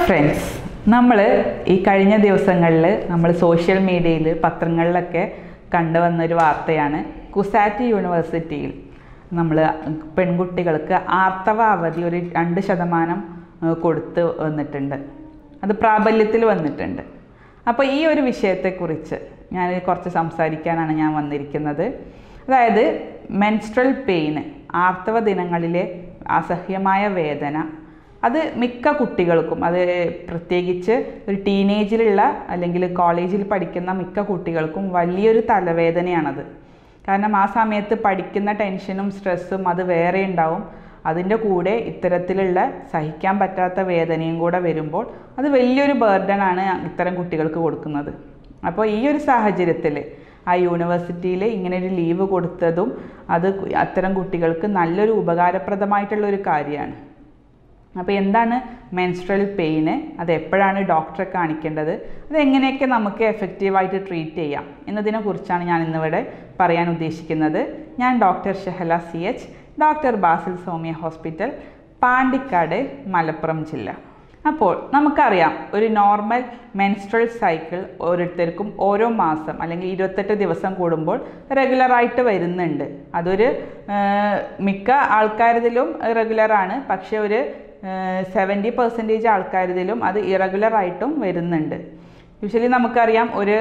friends നമ്മൾ ഈ കഴിഞ്ഞ ദിവസങ്ങളിൽ നമ്മൾ സോഷ്യൽ മീഡിയയിൽ പത്രങ്ങളിലൊക്കെ കണ്ടുവന്നൊരു വാർത്തയാണ് കുസാറ്റ് യൂണിവേഴ്സിറ്റിയിൽ നമ്മൾ പെൺകുട്ടികൾക്ക് ആർത്തവ അവധി ഒരു രണ്ട് ശതമാനം ഏഹ്, കൊടുത്ത് വന്നിട്ടുണ്ട് അത് പ്രാബല്യത്തിൽ വന്നിട്ടുണ്ട് അപ്പോൾ ഈ ഒരു വിഷയത്തെക്കുറിച്ച് ഞാൻ കുറച്ച് സംസാരിക്കാനാണ് ഞാൻ വന്നിരിക്കുന്നത് അതായത് മെൻസ്ട്രൽ പെയിന് ആർത്തവ ദിനങ്ങളിലെ അസഹ്യമായ വേദന അത് മിക്ക കുട്ടികൾക്കും അത് പ്രത്യേകിച്ച് ഒരു ടീനേജിലുള്ള അല്ലെങ്കിൽ കോളേജിൽ പഠിക്കുന്ന മിക്ക കുട്ടികൾക്കും വലിയൊരു തലവേദനയാണത് കാരണം ആ സമയത്ത് പഠിക്കുന്ന ടെൻഷനും സ്ട്രെസ്സും അത് വേറെ ഉണ്ടാവും അതിൻ്റെ കൂടെ ഇത്തരത്തിലുള്ള സഹിക്കാൻ പറ്റാത്ത വേദനയും കൂടെ വരുമ്പോൾ അത് വലിയൊരു ബർഡനാണ് ഇത്തരം കുട്ടികൾക്ക് കൊടുക്കുന്നത് അപ്പോൾ ഈ ഒരു സാഹചര്യത്തിൽ ആ യൂണിവേഴ്സിറ്റിയിൽ ഇങ്ങനെ ഒരു ലീവ് കൊടുത്തതും അത് അത്തരം കുട്ടികൾക്ക് നല്ലൊരു ഉപകാരപ്രദമായിട്ടുള്ള ഒരു കാര്യമാണ് അപ്പോൾ എന്താണ് മെൻസ്ട്രൽ പെയിന് അത് എപ്പോഴാണ് ഡോക്ടറെ കാണിക്കേണ്ടത് അത് എങ്ങനെയൊക്കെ നമുക്ക് എഫക്റ്റീവായിട്ട് ട്രീറ്റ് ചെയ്യാം എന്നതിനെ കുറിച്ചാണ് ഞാൻ ഇന്നിവിടെ പറയാൻ ഉദ്ദേശിക്കുന്നത് ഞാൻ doctor Shahala C H doctor Basil Soumya hospital Pandikkad Malappuram ജില്ല അപ്പോൾ നമുക്കറിയാം ഒരു നോർമൽ മെൻസ്ട്രൽ സൈക്കിൾ ഓരോരുത്തർക്കും ഓരോ മാസം അല്ലെങ്കിൽ ഇരുപത്തെട്ട് ദിവസം കൂടുമ്പോൾ റെഗുലറായിട്ട് വരുന്നുണ്ട് അതൊരു ആ, മിക്ക ആൾക്കാരിലും റെഗുലറാണ് പക്ഷെ ഒരു സെവൻറ്റി പെർസെൻറ്റേജ് ആൾക്കാരിലും അത് ഇറഗുലർ ആയിട്ടും വരുന്നുണ്ട് യൂഷ്വലി നമുക്കറിയാം ഒരു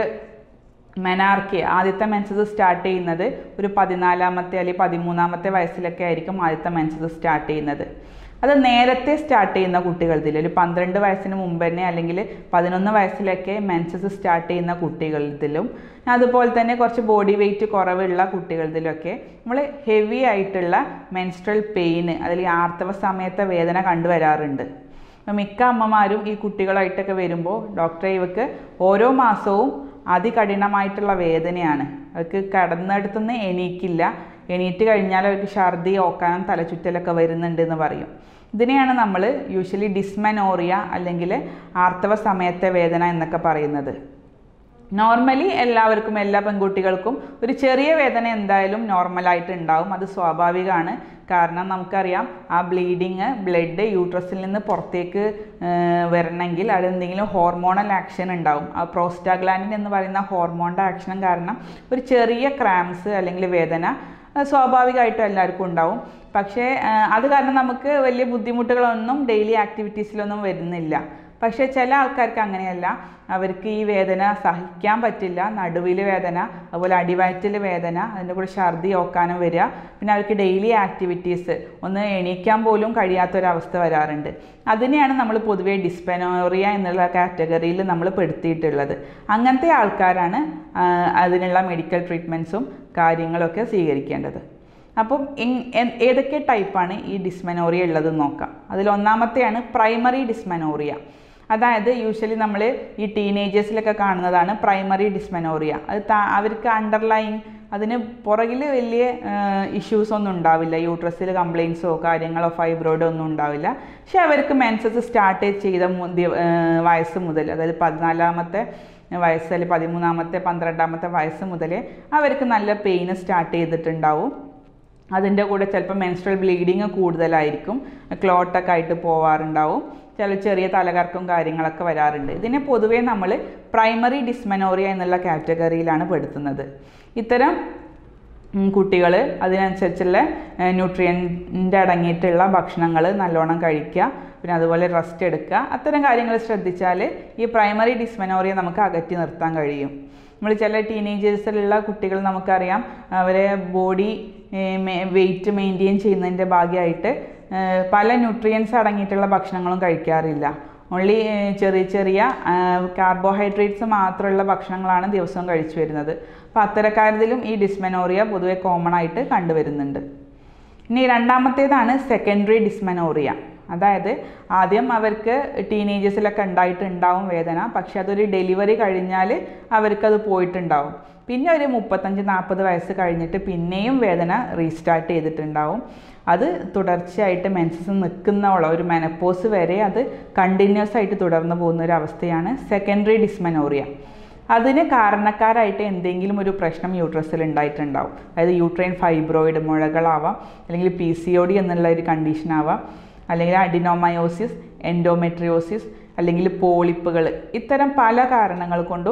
മെനാർക്കി ആദ്യത്തെ മെൻസസ് സ്റ്റാർട്ട് ചെയ്യുന്നത് ഒരു പതിനാലാമത്തെ അല്ലെങ്കിൽ പതിമൂന്നാമത്തെ വയസ്സിലൊക്കെ ആയിരിക്കും ആദ്യത്തെ മെൻസസ് സ്റ്റാർട്ട് ചെയ്യുന്നത് അത് നേരത്തെ സ്റ്റാർട്ട് ചെയ്യുന്ന കുട്ടികളിൽ ഒരു പന്ത്രണ്ട് വയസ്സിന് മുമ്പ് തന്നെ അല്ലെങ്കിൽ പതിനൊന്ന് വയസ്സിലൊക്കെ മെൻസസ് സ്റ്റാർട്ട് ചെയ്യുന്ന കുട്ടികളിലും അതുപോലെ തന്നെ കുറച്ച് ബോഡി വെയിറ്റ് കുറവുള്ള കുട്ടികളിലൊക്കെ നമ്മൾ ഹെവി ആയിട്ടുള്ള മെൻസ്ട്രൽ പെയിന് അല്ലെങ്കിൽ ആർത്തവ സമയത്തെ വേദന കണ്ടുവരാറുണ്ട് അപ്പോൾ മിക്ക അമ്മമാരും ഈ കുട്ടികളായിട്ടൊക്കെ വരുമ്പോൾ ഡോക്ടറെ ഇവക്ക് ഓരോ മാസവും അതികഠിനമായിട്ടുള്ള വേദനയാണ് അവർക്ക് കിടന്നിടത്തുനിന്ന് എണീക്കില്ല എണീറ്റ് കഴിഞ്ഞാൽ അവർക്ക് ഛർദി ഓക്കാനം തലചുറ്റലൊക്കെ വരുന്നുണ്ട് എന്ന് പറയും ഇതിനെയാണ് നമ്മൾ യൂഷ്വലി ഡിസ്മെനോറിയ അല്ലെങ്കിൽ ആർത്തവ സമയത്തെ വേദന എന്നൊക്കെ പറയുന്നത് നോർമലി എല്ലാവർക്കും എല്ലാ പെൺകുട്ടികൾക്കും ഒരു ചെറിയ വേദന എന്തായാലും നോർമലായിട്ട് ഉണ്ടാവും അത് സ്വാഭാവികമാണ് കാരണം നമുക്കറിയാം ആ ബ്ലീഡിങ് ബ്ലഡ് യൂട്രസിൽ നിന്ന് പുറത്തേക്ക് ഏഹ്, വരണമെങ്കിൽ അത് എന്തെങ്കിലും ഹോർമോണൽ ആക്ഷൻ ഉണ്ടാവും ആ പ്രോസ്റ്റാഗ്ലാൻഡിൻ എന്ന് പറയുന്ന ഹോർമോണിൻ്റെ ആക്ഷനും കാരണം ഒരു ചെറിയ ക്രാംസ് അല്ലെങ്കിൽ വേദന അത് സ്വാഭാവികമായിട്ടും എല്ലാവർക്കും ഉണ്ടാവും പക്ഷേ ആ, അത് കാരണം നമുക്ക് വലിയ ബുദ്ധിമുട്ടുകളൊന്നും ഡെയിലി ആക്ടിവിറ്റീസിലൊന്നും വരുന്നില്ല പക്ഷേ ചില ആൾക്കാർക്ക് അങ്ങനെയല്ല അവർക്ക് ഈ വേദന സഹിക്കാൻ പറ്റില്ല നടുവിൽ വേദന അതുപോലെ അടിവയറ്റിൽ വേദന അതിൻ്റെ കൂടെ ഛർദി ഓക്കാനും വരിക പിന്നെ അവർക്ക് ഡെയിലി ആക്ടിവിറ്റീസ് ഒന്ന് എണീക്കാൻ പോലും കഴിയാത്തൊരവസ്ഥ വരാറുണ്ട് അതിനെയാണ് നമ്മൾ പൊതുവേ ഡിസ്പെനോറിയ എന്നുള്ള കാറ്റഗറിയിൽ നമ്മൾ പെടുത്തിയിട്ടുള്ളത് അങ്ങനത്തെ ആൾക്കാരാണ് ആ, അതിനുള്ള മെഡിക്കൽ ട്രീറ്റ്മെൻറ്റ്സും കാര്യങ്ങളൊക്കെ സ്വീകരിക്കേണ്ടത് അപ്പം ഇൻ- എ- ഏതൊക്കെ ടൈപ്പാണ് ഈ ഡിസ്മെനോറിയ ഉള്ളതെന്ന് നോക്കാം അതിൽ ഒന്നാമത്തെയാണ് പ്രൈമറി ഡിസ്മെനോറിയ അതായത് യൂഷ്വലി നമ്മൾ ഈ ടീനേജേഴ്സിലൊക്കെ കാണുന്നതാണ് പ്രൈമറി ഡിസ്മെനോറിയ അത് താ- അവർക്ക് അണ്ടർലൈങ് അതിന് പുറകിൽ വലിയ ഇഷ്യൂസ് ഒന്നും ഉണ്ടാവില്ല യൂട്രസിൽ കംപ്ലയിൻസോ കാര്യങ്ങളോ ഫൈബ്രോയിഡോ ഒന്നും ഉണ്ടാവില്ല പക്ഷെ അവർക്ക് മെൻസസ് സ്റ്റാർട്ട് ചെയ്ത മു- ദി- ഏഹ് വയസ്സ് മുതൽ അതായത് പതിനാലാമത്തെ വയസ്സ് അല്ലെങ്കിൽ പതിമൂന്നാമത്തെ പന്ത്രണ്ടാമത്തെ വയസ്സ് മുതലേ അവർക്ക് നല്ല പെയിന് സ്റ്റാർട്ട് ചെയ്തിട്ടുണ്ടാവും അതിൻ്റെ കൂടെ ചിലപ്പോൾ മെൻസ്ട്രൽ ബ്ലീഡിങ് കൂടുതലായിരിക്കും ക്ലോട്ടൊക്കെ ആയിട്ട് പോവാറുണ്ടാവും ചില ചെറിയ തലകറക്കും കാര്യങ്ങളൊക്കെ വരാറുണ്ട് ഇതിനെ പൊതുവേ നമ്മൾ പ്രൈമറി ഡിസ്മെനോറിയ എന്നുള്ള കാറ്റഗറിയിലാണ് പെടുത്തുന്നത് ഇത്തരം കുട്ടികൾ അതിനനുസരിച്ചുള്ള ന്യൂട്രിയൻ്റ് അടങ്ങിയിട്ടുള്ള ഭക്ഷണങ്ങൾ നല്ലോണം കഴിക്കുക പിന്നെ അതുപോലെ റെസ്റ്റ് എടുക്കുക അത്തരം കാര്യങ്ങൾ ശ്രദ്ധിച്ചാൽ ഈ പ്രൈമറി ഡിസ്മെനോറിയ നമുക്ക് അകറ്റി നിർത്താൻ കഴിയും നമ്മൾ ചില ടീനേജേഴ്സിലുള്ള കുട്ടികൾ നമുക്കറിയാം അവരെ ബോഡി വെയിറ്റ് മെയിൻറ്റെയിൻ ചെയ്യുന്നതിൻ്റെ ഭാഗമായിട്ട് ഏഹ്, പല ന്യൂട്രിയൻസ് അടങ്ങിയിട്ടുള്ള ഭക്ഷണങ്ങളും കഴിക്കാറില്ല ഓൺലി ചെറിയ ചെറിയ കാർബോഹൈഡ്രേറ്റ്സ് മാത്രമുള്ള ഭക്ഷണങ്ങളാണ് ദിവസവും കഴിച്ചു വരുന്നത് അപ്പോൾ അത്തരക്കാരത്തിലും ഈ ഡിസ്മെനോറിയ പൊതുവെ കോമൺ ആയിട്ട് കണ്ടുവരുന്നുണ്ട് ഇനി രണ്ടാമത്തേതാണ് സെക്കൻഡറി ഡിസ്മെനോറിയ അതായത് ആദ്യം അവർക്ക് ടീനേജേഴ്സിലൊക്കെ ഉണ്ടായിട്ടുണ്ടാവും വേദന പക്ഷെ അതൊരു ഡെലിവറി കഴിഞ്ഞാൽ അവർക്കത് പോയിട്ടുണ്ടാവും പിന്നെ ഒരു മുപ്പത്തഞ്ച് നാൽപ്പത് വയസ്സ് കഴിഞ്ഞിട്ട് പിന്നെയും വേദന റീസ്റ്റാർട്ട് ചെയ്തിട്ടുണ്ടാവും അത് തുടർച്ചയായിട്ട് മെൻസസ് നിൽക്കുന്നവളോ ഒരു മെനപ്പോസ് വരെ അത് കണ്ടിന്യൂസ് ആയിട്ട് തുടർന്ന് പോകുന്ന ഒരു അവസ്ഥയാണ് സെക്കൻഡറി ഡിസ്മെനോറിയ അതിന് കാരണക്കാരായിട്ട് എന്തെങ്കിലും ഒരു പ്രശ്നം യൂട്രസിൽ ഉണ്ടായിട്ടുണ്ടാവും അതായത് യൂട്രൈൻ ഫൈബ്രോയിഡ് മുഴകളാവാം അല്ലെങ്കിൽ പി സി ഒ ഡി എന്നുള്ള ഒരു കണ്ടീഷൻ ആവാം അല്ലെങ്കിൽ അഡിനോമയോസിസ് എൻഡോമെട്രിയോസിസ് അല്ലെങ്കിൽ പോളിപ്പുകൾ ഇത്തരം പല കാരണങ്ങൾ കൊണ്ടും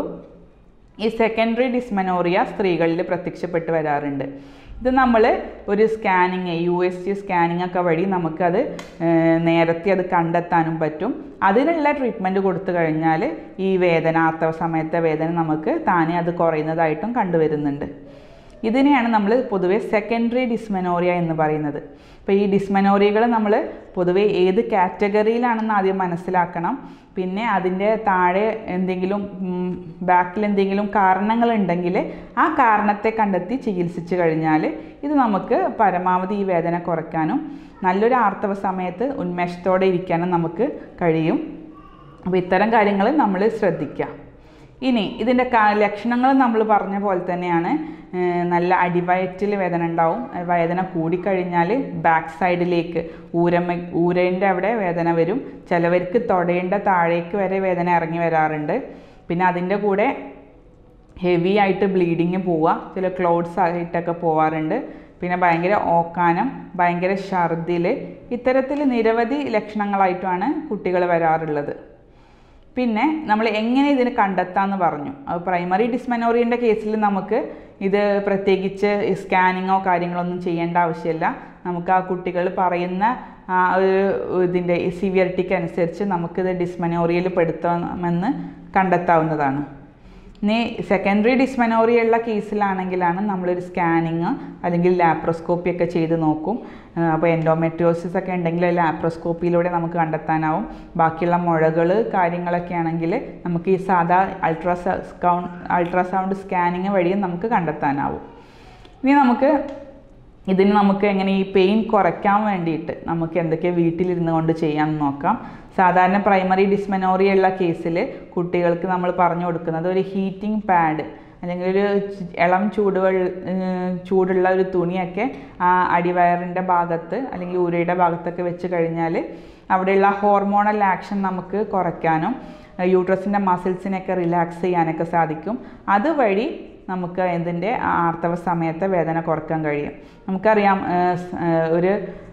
ഈ സെക്കൻഡറി ഡിസ്മനോറിയ സ്ത്രീകളിൽ പ്രത്യക്ഷപ്പെട്ട് വരാറുണ്ട് ഇത് നമ്മൾ ഒരു scanning U S G scanning ഒക്കെ വഴി നമുക്കത് ഏഹ്, നേരത്തെ അത് കണ്ടെത്താനും പറ്റും അതിനുള്ള ട്രീറ്റ്മെൻറ്റ് കൊടുത്തു കഴിഞ്ഞാൽ ഈ വേദന ആർത്തവ സമയത്തെ വേദന നമുക്ക് താനെ അത് കുറയുന്നതായിട്ടും കണ്ടുവരുന്നുണ്ട് ഇതിനെയാണ് നമ്മൾ പൊതുവെ സെക്കൻഡറി ഡിസ്മെനോറിയ എന്ന് പറയുന്നത് അപ്പോൾ ഈ ഡിസ്മെനോറിയകൾ നമ്മൾ പൊതുവെ ഏത് കാറ്റഗറിയിലാണെന്ന് ആദ്യം മനസ്സിലാക്കണം പിന്നെ അതിൻ്റെ താഴെ എന്തെങ്കിലും ബാക്കിൽ എന്തെങ്കിലും കാരണങ്ങളുണ്ടെങ്കിൽ ആ കാരണത്തെ കണ്ടെത്തി ചികിത്സിച്ച് കഴിഞ്ഞാൽ ഇത് നമുക്ക് പരമാവധി ഈ വേദന കുറയ്ക്കാനും നല്ലൊരു ആർത്തവ സമയത്ത് ഉന്മേഷത്തോടെ ഇരിക്കാനും നമുക്ക് കഴിയും അപ്പോൾ ഇത്തരം കാര്യങ്ങൾ നമ്മൾ ശ്രദ്ധിക്കുക ഇനി ഇതിൻ്റെ ലക്ഷണങ്ങൾ നമ്മൾ പറഞ്ഞ പോലെ തന്നെയാണ് ഏഹ് നല്ല അടിവയറ്റിൽ വേദന ഉണ്ടാവും ഏഹ് വേദന കൂടിക്കഴിഞ്ഞാൽ ബാക്ക് സൈഡിലേക്ക് ഊരമ്മ ഊരേൻ്റെ അവിടെ വേദന വരും ചിലവർക്ക് തൊടേണ്ട താഴേക്ക് വരെ വേദന ഇറങ്ങി വരാറുണ്ട് പിന്നെ അതിൻ്റെ കൂടെ ഹെവി ആയിട്ട് ബ്ലീഡിങ് പോവുക ചില ക്ലോഡ്സ് ആയിട്ടൊക്കെ പോവാറുണ്ട് പിന്നെ ഭയങ്കര ഓക്കാനം ഭയങ്കര ഛർദിൽ ഇത്തരത്തിൽ നിരവധി ലക്ഷണങ്ങളായിട്ടാണ് കുട്ടികൾ വരാറുള്ളത് പിന്നെ നമ്മൾ എങ്ങനെ ഇതിന് കണ്ടെത്താമെന്ന് പറഞ്ഞു അത് പ്രൈമറി ഡിസ്മെനോറിയൻ്റെ കേസിൽ നമുക്ക് ഇത് പ്രത്യേകിച്ച് സ്കാനിങ്ങോ കാര്യങ്ങളൊന്നും ചെയ്യേണ്ട ആവശ്യമില്ല നമുക്ക് ആ കുട്ടികൾ പറയുന്ന ആ ഒരു ഇതിൻ്റെ സിവിയറിറ്റിക്ക് അനുസരിച്ച് നമുക്കിത് ഡിസ്മെനോറിയയിൽ പെടുത്താമെന്ന് കണ്ടെത്താവുന്നതാണ് ഇനി സെക്കൻഡറി ഡിസ്മെനോറിയ ഉള്ള കേസിലാണെങ്കിലാണ് നമ്മളൊരു സ്കാനിങ് അല്ലെങ്കിൽ ലാപ്രോസ്കോപ്പി ഒക്കെ ചെയ്ത് നോക്കും അപ്പോൾ എൻഡോമെട്രിയോസിസ് ഒക്കെ ഉണ്ടെങ്കിൽ ലാപ്രോസ്കോപ്പിയിലൂടെ നമുക്ക് കണ്ടെത്താനാവും ബാക്കിയുള്ള മുഴകൾ കാര്യങ്ങളൊക്കെ ആണെങ്കിൽ നമുക്ക് ഈ സാധാ അൾട്രാസൗണ്ട് അൾട്രാസൗണ്ട് സ്കാനിങ് വഴിയും നമുക്ക് കണ്ടെത്താനാവും ഇനി നമുക്ക് ഇതിന് നമുക്ക് എങ്ങനെ ഈ പെയിൻ കുറയ്ക്കാൻ വേണ്ടിയിട്ട് നമുക്ക് എന്തൊക്കെ വീട്ടിലിരുന്ന് കൊണ്ട് ചെയ്യാമെന്ന് നോക്കാം സാധാരണ പ്രൈമറി ഡിസ്മെനോറിയ ഉള്ള കേസിൽ കുട്ടികൾക്ക് നമ്മൾ പറഞ്ഞു കൊടുക്കുന്നത് ഒരു ഹീറ്റിംഗ് പാഡ് അല്ലെങ്കിൽ ഒരു ച്- ഇളം ചൂടുവെള്ള ഏഹ് ചൂടുള്ള ഒരു തുണിയൊക്കെ ആ അടിവയറിൻ്റെ ഭാഗത്ത് അല്ലെങ്കിൽ ഉരയുടെ ഭാഗത്തൊക്കെ വെച്ച് കഴിഞ്ഞാൽ അവിടെയുള്ള ഹോർമോണൽ ആക്ഷൻ നമുക്ക് കുറയ്ക്കാനും യൂട്രസിൻ്റെ മസിൽസിനെയൊക്കെ റിലാക്സ് ചെയ്യാനൊക്കെ സാധിക്കും അതുവഴി നമുക്ക് ഇതിൻ്റെ ആർത്തവ സമയത്തെ വേദന കുറയ്ക്കാൻ കഴിയും നമുക്കറിയാം ഏഹ് സ്- ഏഹ് ഒരു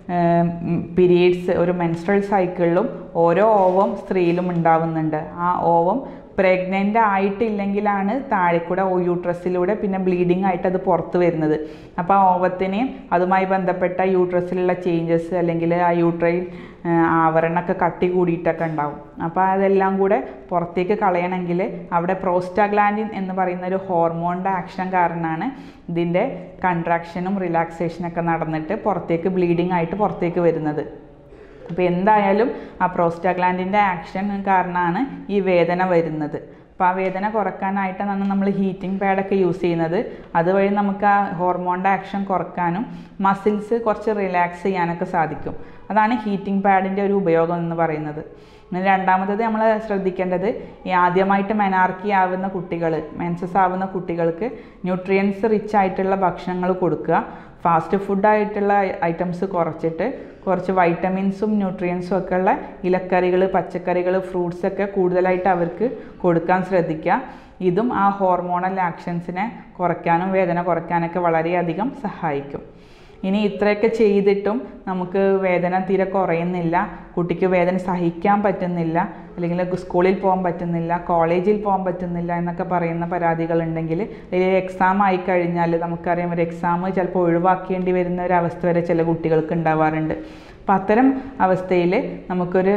പീരീഡ്സ് ഒരു മെൻസ്ട്രൽ സൈക്കിളിലും ഓരോ ഓവം സ്ത്രീയിലും ഉണ്ടാവുന്നുണ്ട് ആ ഓവം പ്രഗ്നൻ്റ് ആയിട്ടില്ലെങ്കിലാണ് താഴെക്കൂടെ ഓ യൂട്രസിലൂടെ പിന്നെ ബ്ലീഡിങ് ആയിട്ട് അത് പുറത്ത് വരുന്നത് അപ്പോൾ ആ ഓവത്തിനെയും അതുമായി ബന്ധപ്പെട്ട യൂട്രസിലുള്ള ചേഞ്ചസ് അല്ലെങ്കിൽ ആ യൂട്രയിൽ ആവരണമൊക്കെ കട്ടി കൂടിയിട്ടൊക്കെ ഉണ്ടാവും അപ്പോൾ അതെല്ലാം കൂടെ പുറത്തേക്ക് കളയണമെങ്കിൽ അവിടെ പ്രോസ്റ്റാഗ്ലാൻഡിൻ എന്ന് പറയുന്ന ഒരു ഹോർമോണിൻ്റെ ആക്ഷൻ കാരണമാണ് ഇതിൻ്റെ കൺട്രാക്ഷനും റിലാക്സേഷനൊക്കെ നടന്നിട്ട് പുറത്തേക്ക് ബ്ലീഡിങ് ആയിട്ട് പുറത്തേക്ക് വരുന്നത് അപ്പോൾ എന്തായാലും ആ പ്രോസ്റ്റാഗ്ലാൻഡിൻ്റെ ആക്ഷൻ കാരണമാണ് ഈ വേദന വരുന്നത് അപ്പോൾ ആ വേദന കുറക്കാനായിട്ടാണ് നമ്മൾ ഹീറ്റിംഗ് പാഡൊക്കെ യൂസ് ചെയ്യുന്നത് അതുവഴി നമുക്ക് ആ ഹോർമോണിൻ്റെ ആക്ഷൻ കുറക്കാനും മസിൽസ് കുറച്ച് റിലാക്സ് ചെയ്യാനൊക്കെ സാധിക്കും അതാണ് ഹീറ്റിംഗ് പാഡിൻ്റെ ഒരു ഉപയോഗം എന്ന് പറയുന്നത് ഇനി രണ്ടാമത്തത് നമ്മൾ ശ്രദ്ധിക്കേണ്ടത് ഈ ആദ്യമായിട്ട് മെനാർക്കി ആവുന്ന കുട്ടികൾ മെൻസസ് ആവുന്ന കുട്ടികൾക്ക് ന്യൂട്രിയൻസ് റിച്ച് ആയിട്ടുള്ള ഭക്ഷണങ്ങൾ കൊടുക്കുക ഫാസ്റ്റ് ഫുഡായിട്ടുള്ള ഐറ്റംസ് കുറച്ചിട്ട് കുറച്ച് വൈറ്റമിൻസും ന്യൂട്രിയൻസും ഒക്കെ ഉള്ള ഇലക്കറികൾ പച്ചക്കറികൾ ഫ്രൂട്ട്സ് ഒക്കെ കൂടുതലായിട്ട് അവർക്ക് കൊടുക്കാൻ ശ്രദ്ധിക്കുക ഇതും ആ ഹോർമോണൽ ആക്ഷൻസിനെ കുറയ്ക്കാനും വേദന കുറയ്ക്കാനൊക്കെ വളരെയധികം സഹായിക്കും ഇനി ഇത്രയൊക്കെ ചെയ്തിട്ടും നമുക്ക് വേദന തീരെ കുറയുന്നില്ല കുട്ടിക്ക് വേദന സഹിക്കാൻ പറ്റുന്നില്ല അല്ലെങ്കിൽ സ്കൂളിൽ പോകാൻ പറ്റുന്നില്ല കോളേജിൽ പോകാൻ പറ്റുന്നില്ല എന്നൊക്കെ പറയുന്ന പരാതികളുണ്ടെങ്കിൽ അല്ലെങ്കിൽ എക്സാം ആയി കഴിഞ്ഞാൽ നമുക്കറിയാം ഒരു എക്സാം ചിലപ്പോൾ ഒഴിവാക്കേണ്ടി വരുന്ന ഒരു അവസ്ഥ വരെ ചില കുട്ടികൾക്ക് ഉണ്ടാവാറുണ്ട് അപ്പം അത്തരം അവസ്ഥയിൽ നമുക്കൊരു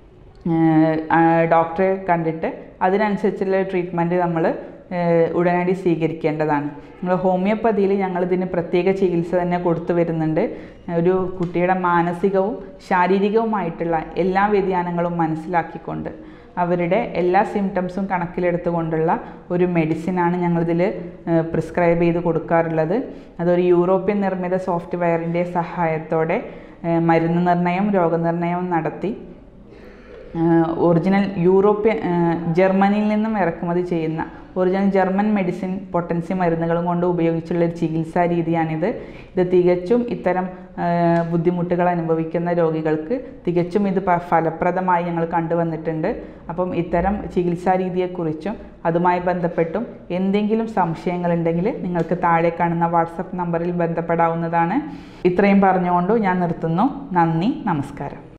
ഏഹ്, ആ, ഡോക്ടറെ കണ്ടിട്ട് അതിനനുസരിച്ചുള്ള ട്രീറ്റ്മെൻറ്റ് നമ്മൾ ഉടനടി സ്വീകരിക്കേണ്ടതാണ് നമ്മൾ ഹോമിയോപ്പതിയിൽ ഞങ്ങളിതിന് പ്രത്യേക ചികിത്സ തന്നെ കൊടുത്തു വരുന്നുണ്ട് ഒരു കുട്ടിയുടെ മാനസികവും ശാരീരികവുമായിട്ടുള്ള എല്ലാ വ്യതിയാനങ്ങളും മനസ്സിലാക്കിക്കൊണ്ട് അവരുടെ എല്ലാ സിംറ്റംസും കണക്കിലെടുത്തുകൊണ്ടുള്ള ഒരു മെഡിസിനാണ് ഞങ്ങളിതിൽ പ്രിസ്ക്രൈബ് ചെയ്ത് കൊടുക്കാറുള്ളത് അതൊരു യൂറോപ്യൻ നിർമ്മിത സോഫ്റ്റ്വെയറിൻ്റെ സഹായത്തോടെ ഏഹ്, മരുന്ന് നിർണ്ണയം രോഗനിർണയവും നടത്തി ഒറിജിനൽ യൂറോപ്യൻ ഏഹ്, ജർമ്മനിയിൽ നിന്നും ഇറക്കുമതി ചെയ്യുന്ന ഒറിജിനൽ ജർമ്മൻ മെഡിസിൻ പൊട്ടൻസി മരുന്നുകളും കൊണ്ട് ഉപയോഗിച്ചുള്ള ഒരു ചികിത്സാ രീതിയാണിത് ഇത് തികച്ചും ഇത്തരം ഏഹ്, ബുദ്ധിമുട്ടുകൾ അനുഭവിക്കുന്ന രോഗികൾക്ക് തികച്ചും ഇത് പ- ഫലപ്രദമായി ഞങ്ങൾ കണ്ടുവന്നിട്ടുണ്ട് അപ്പം ഇത്തരം ചികിത്സാ രീതിയെക്കുറിച്ചും അതുമായി ബന്ധപ്പെട്ടും എന്തെങ്കിലും സംശയങ്ങളുണ്ടെങ്കിൽ നിങ്ങൾക്ക് താഴെ കാണുന്ന വാട്സപ്പ് നമ്പറിൽ ബന്ധപ്പെടാവുന്നതാണ് ഇത്രയും പറഞ്ഞുകൊണ്ട് ഞാൻ നിർത്തുന്നു നന്ദി നമസ്കാരം